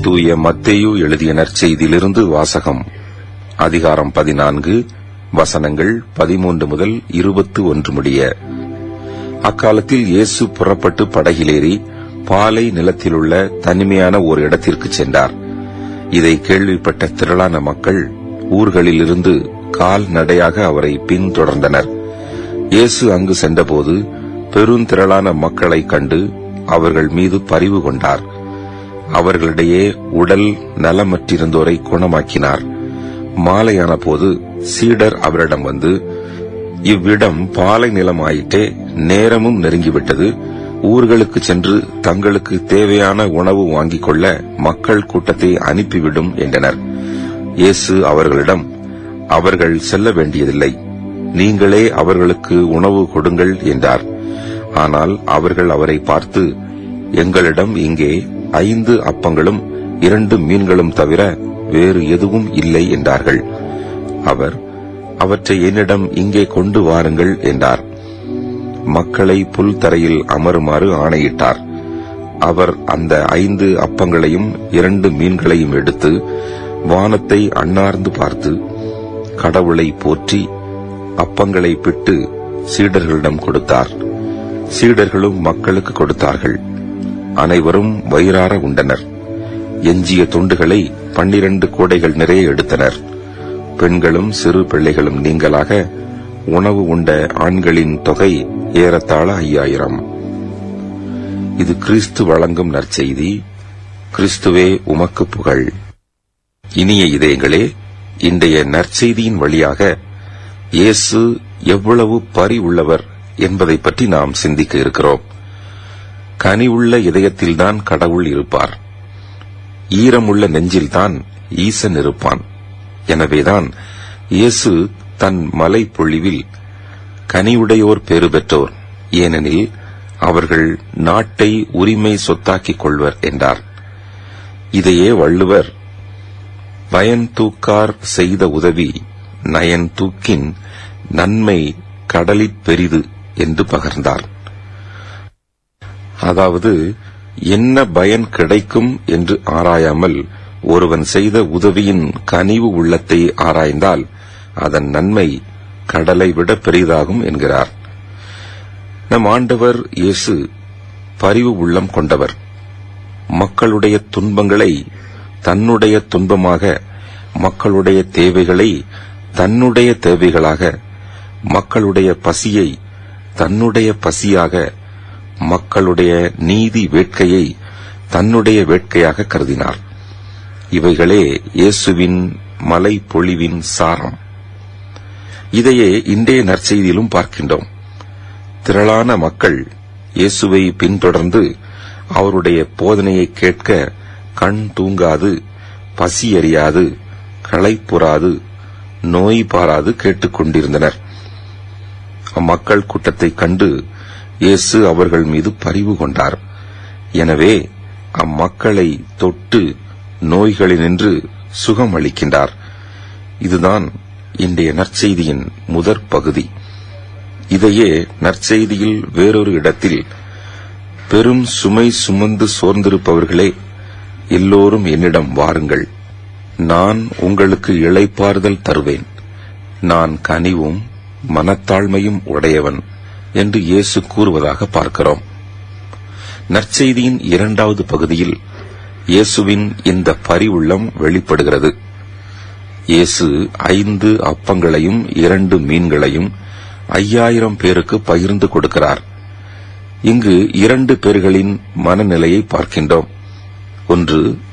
தூய மத்தேயு எழுதிய நற்செய்தியிலிருந்து வாசகம் அதிகாரம் பதினான்கு வசனங்கள் பதிமூன்று முதல் இருபத்து ஒன்று முடிய அக்காலத்தில் இயேசு புறப்பட்டு படகிலேறி பாலை நிலத்திலுள்ள தனிமையான ஒரு இடத்திற்கு சென்றார் இதை கேள்விப்பட்ட திரளான மக்கள் ஊர்களிலிருந்து கால்நடையாக அவரை பின்தொடர்ந்தனர் இயேசு அங்கு சென்றபோது பெருந்திரளான மக்களைக் கண்டு அவர்கள் மீது பரிவு கொண்டார் அவர்களிடையே உடல் நலமற்றிருந்தோரை குணமாக்கினார் மாலையான போது சீடர் அவரிடம் வந்து இவ்விடம் பாலை நிலமாயிட்டே நேரமும் நெருங்கிவிட்டது ஊர்களுக்கு சென்று தங்களுக்கு தேவையான உணவு வாங்கிக் கொள்ள மக்கள் கூட்டத்தை அனுப்பிவிடும் என்றனர் இயேசு அவர்களிடம் அவர்கள் செல்ல வேண்டியதில்லை நீங்களே அவர்களுக்கு உணவு கொடுங்கள் என்றார் ஆனால் அவர்கள் அவரை பார்த்து எங்களிடம் இங்கே ஐந்து அப்பங்களும் இரண்டு மீன்களும் தவிர வேறு எதுவும் இல்லை என்றார்கள் அவர் அவற்றை என்னிடம் இங்கே கொண்டு வாருங்கள் என்றார் மக்களை புல் தரையில் அமருமாறு ஆணையிட்டார் அவர் அந்த ஐந்து அப்பங்களையும் இரண்டு மீன்களையும் எடுத்து வானத்தை அண்ணார்ந்து பார்த்து கடவுளை போற்றி அப்பங்களை பிட்டு சீடர்களிடம் கொடுத்தார் சீடர்களும் மக்களுக்கு கொடுத்தார்கள் அனைவரும் வயிறார உண்டனர் எஞ்சிய துண்டுகளை பன்னிரண்டு கூடைகள் நிறைய எடுத்தனர் பெண்களும் சிறு பிள்ளைகளும் நீங்களாக உணவு உண்ட ஆண்களின் தொகை ஏறத்தாழ ஐயாயிரம் இது கிறிஸ்து வழங்கும் நற்செய்தி கிறிஸ்துவே உமக்கு புகழ் இனிய இதயங்களே இன்றைய நற்செய்தியின் வழியாக இயேசு எவ்வளவு பரி உள்ளவர் என்பதை பற்றி நாம் சிந்திக்க இருக்கிறோம் கனி உள்ள இதயத்தில்தான் கடவுள் இருப்பார் ஈரமுள்ள நெஞ்சில்தான் ஈசன் இருப்பான் எனவேதான் இயேசு தன் மலை பொழிவில் கனியுடையோர் பேறு பெற்றோர் ஏனெனில் அவர்கள் நாட்டை உரிமை சொத்தாக்கிக் கொள்வர் என்றார் இதையே வள்ளுவர் பயன் தூக்கார் செய்த உதவி நயன் தூக்கின் நன்மை கடலிற் பெரிது என்று பகர்ந்தார் அதாவது என்ன பயன் கிடைக்கும் என்று ஆராயாமல் ஒருவன் செய்த உதவியின் கனிவு உள்ளத்தை ஆராய்ந்தால் அதன் நன்மை கடலை விட பெரிதாகும் என்கிறார் நம் ஆண்டவர் இயேசு பரிவு உள்ளம் கொண்டவர் மக்களுடைய துன்பங்களை தன்னுடைய துன்பமாக மக்களுடைய தேவைகளை தன்னுடைய தேவைகளாக மக்களுடைய பசியை தன்னுடைய பசியாக மக்களுடைய நீதி வேட்கையை தன்னுடைய வேட்கையாக கருதினார் இவைகளே இயேசுவின் மலை பொழிவின் சாரம் இதையே இன்றைய நற்செய்தியிலும் பார்க்கின்றோம் திரளான மக்கள் இயேசுவை பின்தொடர்ந்து அவருடைய போதனையை கேட்க கண் தூங்காது பசி அறியாது களைப்புறாது நோய் பாராது கேட்டுக்கொண்டிருந்தனர் அம்மக்கள் கூட்டத்தைக் கண்டு இயேசு அவர்கள் மீது பரிவு கொண்டார் எனவே அம்மக்களை தொட்டு நோய்களினின்று சுகம் அளிக்கின்றார் இதுதான் இன்றைய நற்செய்தியின் முதற் பகுதி இதையே நற்செய்தியில் வேறொரு இடத்தில் பெரும் சுமை சுமந்து சோர்ந்திருப்பவர்களே எல்லோரும் என்னிடம் வாருங்கள் நான் உங்களுக்கு இளைப்பாறுதல் தருவேன் நான் கனிவும் மனத்தாழ்மையும் உடையவன் என்று இயேசு கூறுவதாக பார்க்கிறோம் நற்செய்தியின் இரண்டாவது பகுதியில் இயேசுவின் இந்த பரிவுள்ளம் வெளிப்படுகிறது இயேசு ஐந்து அப்பங்களையும் இரண்டு மீன்களையும் ஐயாயிரம் பேருக்கு பகிர்ந்து கொடுக்கிறார் இங்கு இரண்டு பேர்களின் மனநிலையை பார்க்கின்றோம் ஒன்று